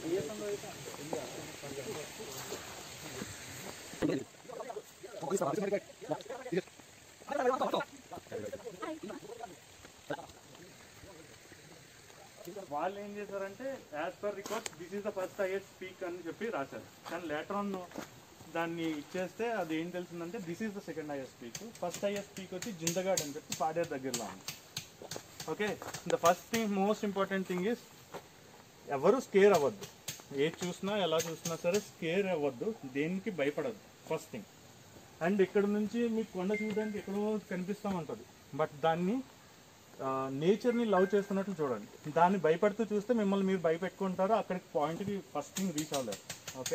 వాళ్ళు ఏం చేశారంటే as per record this is the first highest peak అని చెప్పి రాశారు కానీ లేటర్ ఆన్ దాన్ని ఇచ్చేస్తే అది ఏం తెలిసిందంటే this is the second highest peak first highest peak వచ్చి జిందగాడ్ అని చెప్పి పాడేరు దగ్గరలో ఉంది okay the first thing most important thing is ఎవరు స్కేర్ అవ్వద్దు ఏది చూసినా ఎలా చూసినా సరే స్కేర్ అవ్వద్దు దేనికి భయపడద్దు ఫస్ట్ థింగ్ అండ్ ఇక్కడ నుంచి మీకు కొండ చూడడానికి ఎక్కడో కనిపిస్తూ ఉంటుంది బట్ దాన్ని నేచర్ని లవ్ చేస్తున్నట్లు చూడండి దాన్ని భయపడుతూ చూస్తే మిమ్మల్ని మీరు భయపెట్టుకుంటారు అక్కడికి పాయింట్కి ఫస్ట్ థింగ్ రీచ్ అవ్వలేరు ఓకే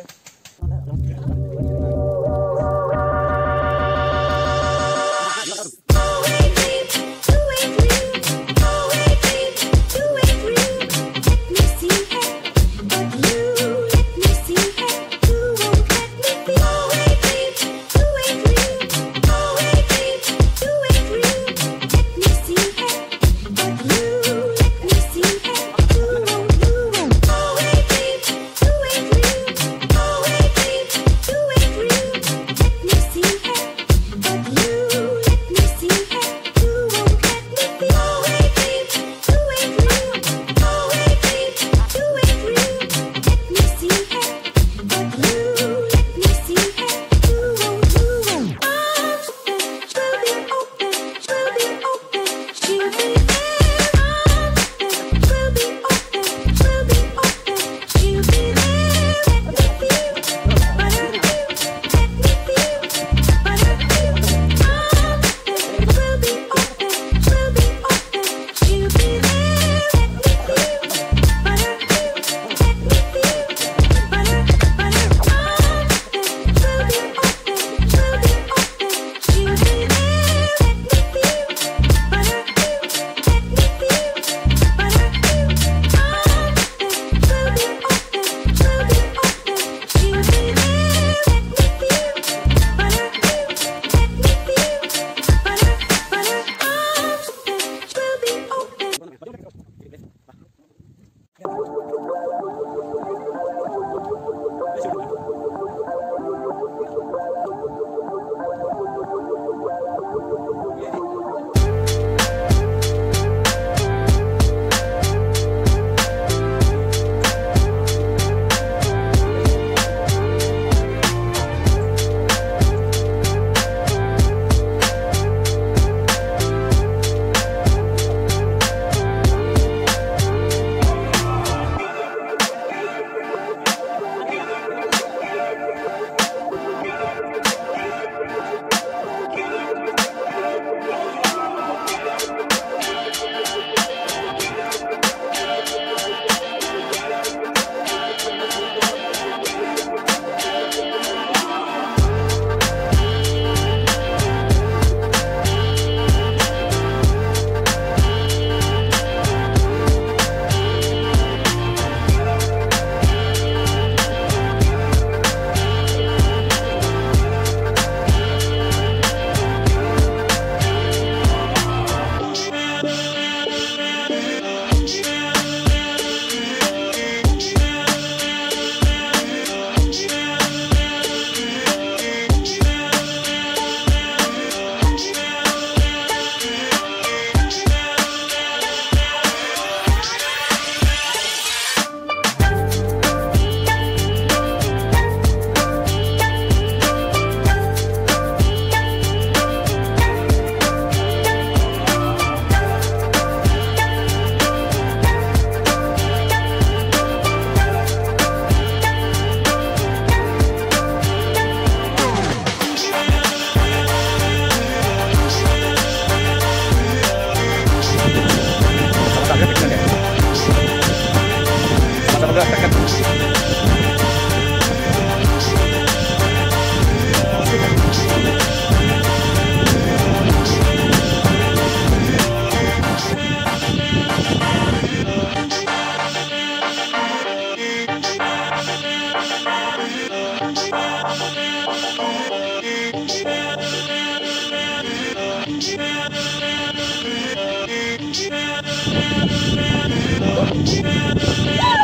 Yeah.